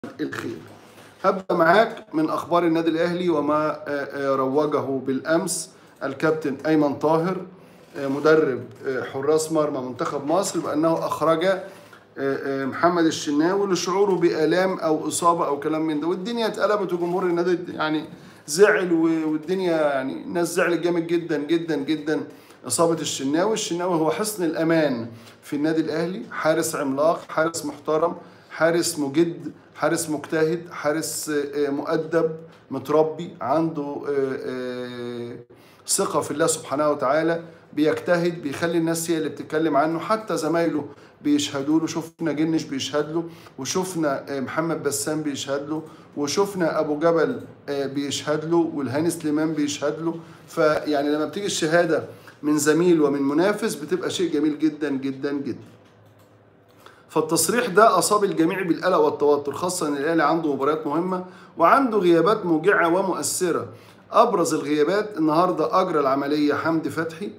الخير هبدا معاك من اخبار النادي الاهلي وما روجه بالامس الكابتن ايمن طاهر مدرب حراس مرمى منتخب مصر بانه اخرج محمد الشناوي لشعوره بالام او اصابه او كلام من ده والدنيا اتقلبت وجمهور النادي يعني زعل والدنيا يعني الناس زعلت جامد جدا جدا جدا اصابه الشناوي الشناوي هو حصن الامان في النادي الاهلي حارس عملاق حارس محترم حارس مجد حارس مجتهد حارس مؤدب متربي عنده ثقه في الله سبحانه وتعالى بيجتهد بيخلي الناس هي اللي بتتكلم عنه حتى زمايله بيشهدوا له شفنا جنش بيشهد له وشفنا محمد بسام بيشهد له وشفنا ابو جبل بيشهد له والهاني سليمان بيشهد له فيعني لما بتيجي الشهاده من زميل ومن منافس بتبقى شيء جميل جدا جدا جدا فالتصريح ده اصاب الجميع بالقلق والتوتر خاصه ان الاهلي عنده مباريات مهمه وعنده غيابات موجعه ومؤثره ابرز الغيابات النهارده اجرى العمليه حمدي فتحي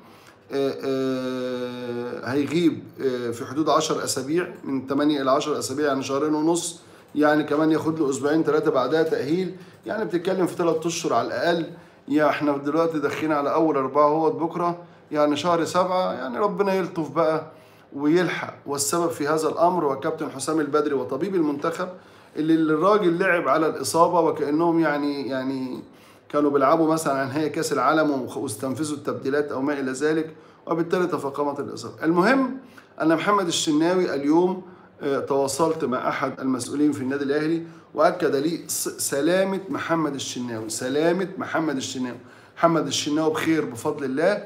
هيغيب في حدود 10 اسابيع من 8 الى 10 اسابيع يعني شهرين ونص يعني كمان ياخد له اسبوعين ثلاثه بعدها تاهيل يعني بتتكلم في ثلاث اشهر على الاقل يا احنا دلوقتي داخلين على اول اربعه اهوت بكره يعني شهر سبعه يعني ربنا يلطف بقى ويلحق والسبب في هذا الامر هو كابتن حسام البدري وطبيب المنتخب اللي الراجل لعب على الاصابه وكانهم يعني يعني كانوا بيلعبوا مثلا عن نهائي كاس العالم واستنفذوا التبديلات او ما الى ذلك وبالتالي تفاقمت الاصابه. المهم ان محمد الشناوي اليوم تواصلت مع احد المسؤولين في النادي الاهلي واكد لي سلامه محمد الشناوي، سلامه محمد الشناوي. محمد الشناوي بخير بفضل الله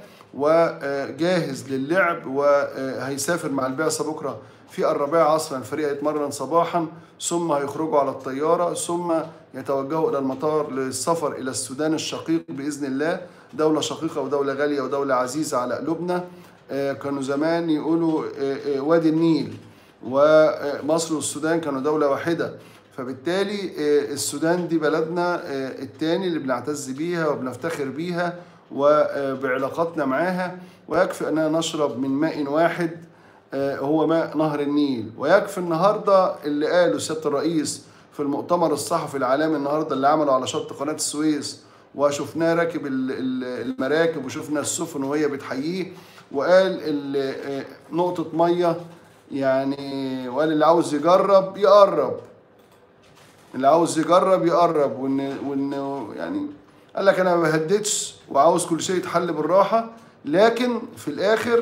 وجاهز للعب وهيسافر مع البعثه بكره في الرابعه عصرا الفريق هيتمرن صباحا ثم هيخرجوا على الطياره ثم يتوجهوا الى المطار للسفر الى السودان الشقيق باذن الله دوله شقيقه ودوله غاليه ودوله عزيزه على قلوبنا كانوا زمان يقولوا وادي النيل ومصر والسودان كانوا دوله واحده فبالتالي السودان دي بلدنا الثاني اللي بنعتز بيها وبنفتخر بيها وبعلاقاتنا معاها ويكفي اننا نشرب من ماء واحد هو ماء نهر النيل ويكفي النهارده اللي قاله سياده الرئيس في المؤتمر الصحفي العالمي النهارده اللي عمله على شط قناه السويس وشفناه راكب المراكب وشفنا السفن وهي بتحييه وقال نقطه ميه يعني وقال اللي عاوز يجرب يقرب اللي عاوز يجرب يقرب وان وان يعني قال لك انا ما بهددش وعاوز كل شيء يتحل بالراحه لكن في الاخر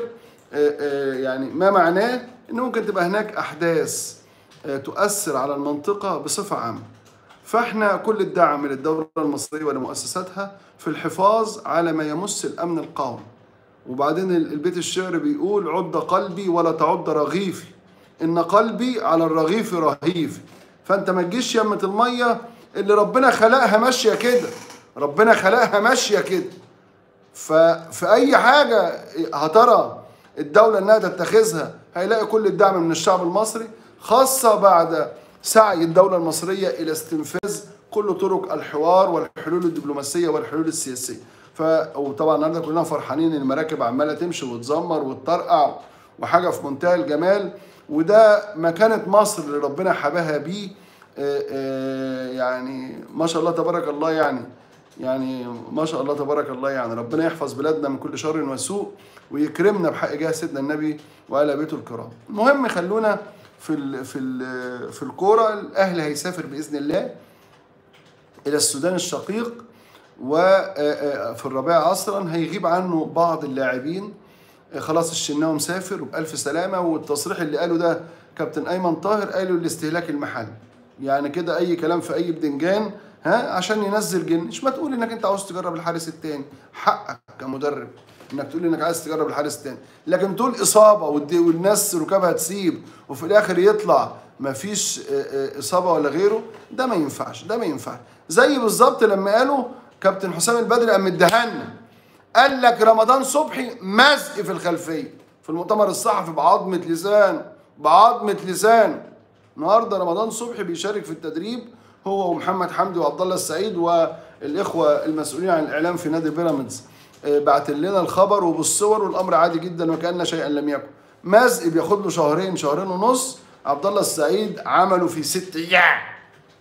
يعني ما معناه ان ممكن تبقى هناك احداث تؤثر على المنطقه بصفه عامه فاحنا كل الدعم للدوله المصريه ولمؤسساتها في الحفاظ على ما يمس الامن القومي وبعدين البيت الشعر بيقول عد قلبي ولا تعد رغيفي ان قلبي على الرغيف رهيف فانت ما تجيش يمه الميه اللي ربنا خلقها ماشيه كده ربنا خلقها ماشيه كده ففي اي حاجه هترى الدوله انها تتخذها هيلاقي كل الدعم من الشعب المصري خاصه بعد سعي الدوله المصريه الى استنفاذ كل طرق الحوار والحلول الدبلوماسيه والحلول السياسيه ف وطبعا النهارده كلنا فرحانين ان المراكب عماله تمشي وتزمر وتطرقع وحاجه في منتهى الجمال وده مكانه مصر اللي ربنا حباها بيه يعني ما شاء الله تبارك الله يعني يعني ما شاء الله تبارك الله يعني ربنا يحفظ بلادنا من كل شر وسوء ويكرمنا بحق جاه سيدنا النبي وآل بيته الكرام. المهم خلونا في ال في ال في الكوره الاهلي هيسافر باذن الله الى السودان الشقيق وفي الربيع عصرا هيغيب عنه بعض اللاعبين خلاص الشناوي مسافر وبألف سلامة والتصريح اللي قاله ده كابتن أيمن طاهر قاله الاستهلاك المحلي يعني كده أي كلام في أي بدنجان ها عشان ينزل جنش ما تقول انك انت عاوز تجرب الحارس التاني حقك كمدرب انك تقول انك عايز تجرب الحارس التاني لكن تقول اصابه والناس ركابها تسيب وفي الاخر يطلع ما فيش اصابه ولا غيره ده ما ينفعش ده ما ينفعش زي بالظبط لما قالوا كابتن حسام البدري قام مدهنا قال لك رمضان صبحي مزق في الخلفيه في المؤتمر الصحفي بعظمه لسان بعظمه لسان النهارده رمضان صبحي بيشارك في التدريب هو ومحمد حمدي وعبد الله السعيد والاخوه المسؤولين عن الاعلام في نادي بيراميدز بعت لنا الخبر وبالصور والامر عادي جدا وكان شيئا لم يكن مزق بياخد له شهرين شهرين ونص عبد الله السعيد عمله في ست ايام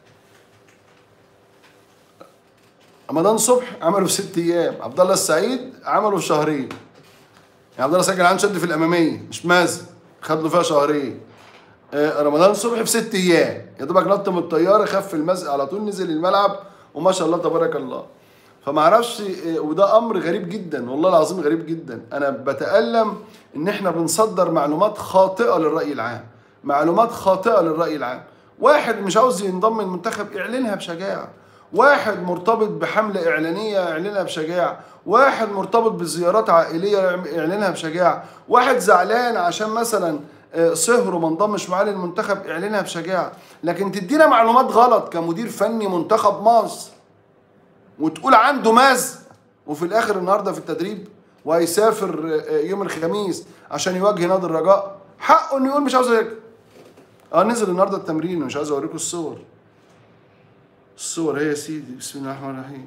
رمضان صبح عمله في ست ايام عبد الله السعيد عمله في شهرين يعني عبد الله السعيد كان عنده شد في الاماميه مش مازن خد له فيها شهرين آه، رمضان صبحي في ست ايام يا دوبك نط من الطياره خف المزق على طول نزل الملعب وما شاء الله تبارك الله فما اعرفش آه، وده امر غريب جدا والله العظيم غريب جدا انا بتالم ان احنا بنصدر معلومات خاطئه للراي العام معلومات خاطئه للراي العام واحد مش عاوز ينضم المنتخب اعلنها بشجاعه واحد مرتبط بحملة إعلانية اعلنها بشجاعة واحد مرتبط بزيارات عائلية اعلنها بشجاعة واحد زعلان عشان مثلا آه، سهر وما انضمش معاه للمنتخب اعلنها بشجاعة لكن تدينا معلومات غلط كمدير فني منتخب مصر وتقول عنده مز وفي الآخر النهاردة في التدريب وهيسافر آه، يوم الخميس عشان يواجه نادي الرجاء حقه انه يقول مش عاوز اه نزل النهارده التمرين ومش عايز اوريكم الصور الصور هي يا سيدي بسم الله الرحمن الرحيم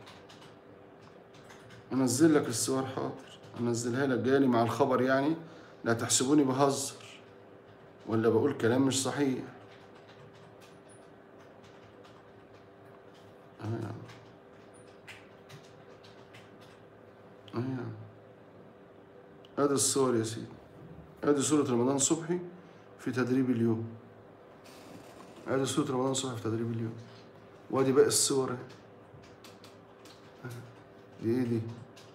انزل لك الصور حاضر انزلها لك جالي مع الخبر يعني لا تحسبوني بهزر ولا بقول كلام مش صحيح اه يا عم اه يا عم ادي الصور يا سيدي ادي صورة رمضان صبحي في تدريب اليوم ادي صورة رمضان صبحي في تدريب اليوم وادي باقي الصور دي ايه دي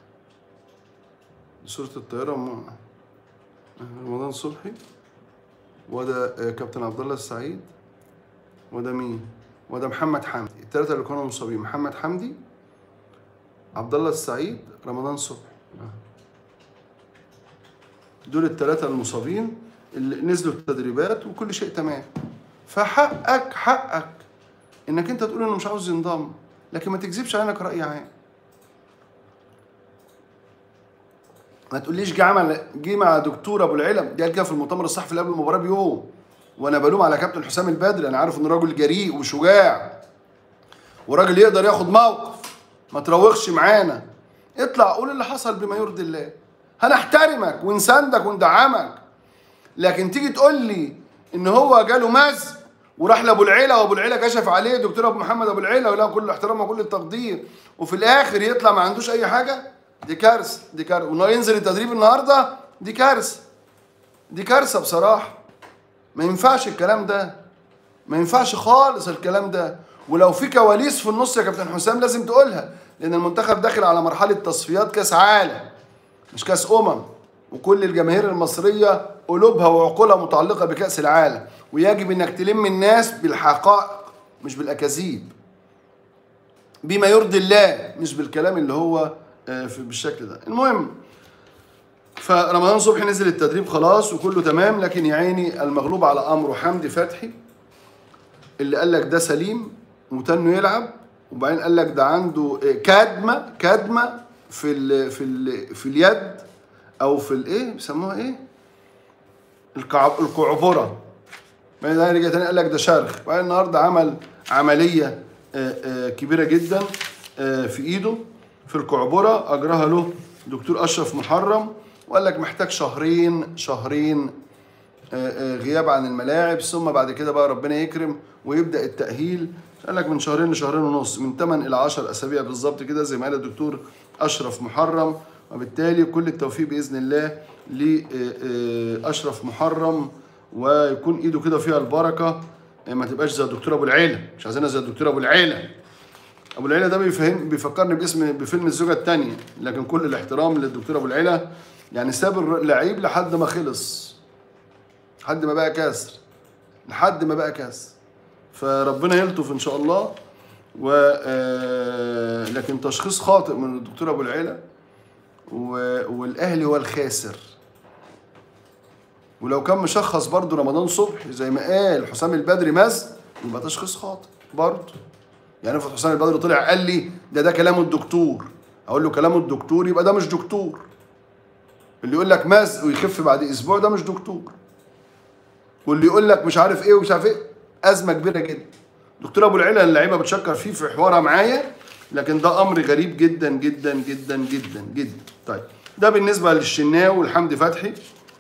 صورة الطيارة م... رمضان صبحي وده كابتن عبد الله السعيد وده مين وده محمد حمدي الثلاثة اللي كانوا مصابين محمد حمدي عبد الله السعيد رمضان صبحي دول الثلاثة المصابين اللي نزلوا التدريبات وكل شيء تمام فحقك حقك انك انت تقول انه مش عاوز ينضم لكن ما تكذبش عليك راي عام ما تقوليش جه عمل جه مع دكتور ابو العلم دي كده في المؤتمر الصحفي اللي قبل المباراه بيوم وانا بلوم على كابتن حسام البدري انا عارف انه راجل جريء وشجاع وراجل يقدر ياخد موقف ما تروخش معانا اطلع قول اللي حصل بما يرضي الله هنحترمك ونساندك وندعمك لكن تيجي تقول لي ان هو جاله مز وراح لابو العيله وابو العيله كشف عليه دكتور ابو محمد ابو العيله وله كل احترام وكل التقدير وفي الاخر يطلع ما عندوش اي حاجه دي كارثه دي كارثه وانه ينزل التدريب النهارده دي كارثه دي كارثه بصراحه ما ينفعش الكلام ده ما ينفعش خالص الكلام ده ولو في كواليس في النص يا كابتن حسام لازم تقولها لان المنتخب داخل على مرحله تصفيات كاس عالم مش كاس امم وكل الجماهير المصريه قلوبها وعقولها متعلقه بكاس العالم ويجب انك تلم الناس بالحقائق مش بالاكاذيب بما يرضي الله مش بالكلام اللي هو آه، بالشكل ده المهم فرمضان صبحي نزل التدريب خلاص وكله تمام لكن يا عيني المغلوب على امره حمدي فتحي اللي قال لك ده سليم وتنه يلعب وبعدين قال لك ده عنده آه، كدمه كدمه في ال في ال في اليد او في الايه بيسموها ايه الكعبره بعدين رجع تاني قال لك ده شرخ وبعدين النهارده عمل عمليه آه، آه، كبيره جدا آه، في ايده في الكعبره اجراها له دكتور اشرف محرم وقال لك محتاج شهرين شهرين غياب عن الملاعب ثم بعد كده بقى ربنا يكرم ويبدا التاهيل قال لك من شهرين لشهرين ونص من 8 الى 10 اسابيع بالظبط كده زي ما قال الدكتور اشرف محرم وبالتالي كل التوفيق باذن الله لاشرف محرم ويكون ايده كده فيها البركه ما تبقاش زي الدكتور ابو العيله مش عايزينها زي الدكتور ابو العيله ابو العيله ده بيفهم بيفكرني باسم بفيلم الزوجه الثانيه لكن كل الاحترام للدكتور ابو العيله يعني ساب اللعيب لحد ما خلص لحد ما بقى كاسر لحد ما بقى كاسر فربنا يلطف ان شاء الله و آه، لكن تشخيص خاطئ من الدكتور ابو العيله والاهلي هو الخاسر ولو كان مشخص برضه رمضان صبحي زي ما قال حسام البدري مز يبقى تشخيص خاطئ برضه يعني افرض حسام البدري طلع قال لي ده ده كلام الدكتور اقول له كلام الدكتور يبقى ده مش دكتور اللي يقول لك مز ويخف بعد اسبوع ده مش دكتور واللي يقول لك مش عارف ايه ومش عارف ايه ازمه كبيره جدا دكتور ابو العلا اللعيبه بتشكر فيه في حوارها معايا لكن ده امر غريب جدا جدا جدا جدا جدا طيب ده بالنسبه للشناوي والحمدي فتحي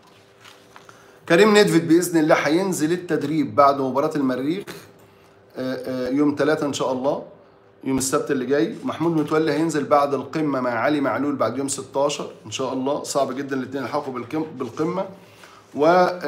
كريم ندفد باذن الله هينزل التدريب بعد مباراه المريخ آه، آه، يوم ثلاثة ان شاء الله يوم السبت اللي جاي محمود متولي هينزل بعد القمه مع علي معلول بعد يوم 16 ان شاء الله صعب جدا الاثنين يلحقوا بالكم- بالقمه و آه،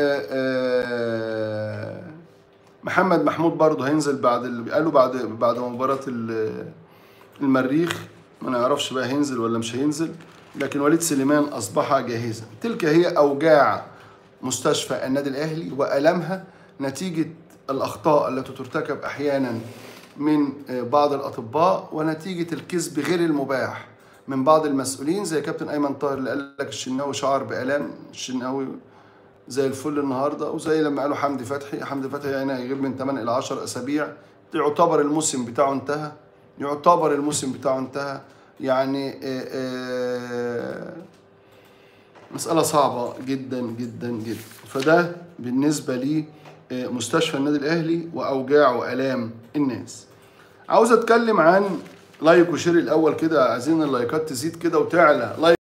آه، محمد محمود برضه هينزل بعد اللي قالوا بعد بعد مباراه ال- المريخ ما نعرفش بقى هينزل ولا مش هينزل لكن وليد سليمان اصبح جاهزا تلك هي اوجاع مستشفى النادي الاهلي والامها نتيجه الاخطاء التي ترتكب احيانا من بعض الاطباء ونتيجه الكذب غير المباح من بعض المسؤولين زي كابتن ايمن طاهر اللي قال لك الشناوي شعر بالام الشناوي زي الفل النهارده وزي لما قالوا حمدي فتحي حمدي فتحي يعني هيغيب من 8 الى 10 اسابيع يعتبر الموسم بتاعه انتهى يعتبر الموسم بتاعه انتهى يعني آه، آه، مسألة صعبة جدا جدا جدا فده بالنسبة لي آه، مستشفى النادي الأهلي وأوجاع وآلام الناس عاوز أتكلم عن لايك وشير الأول كده عايزين اللايكات تزيد كده وتعلى لايك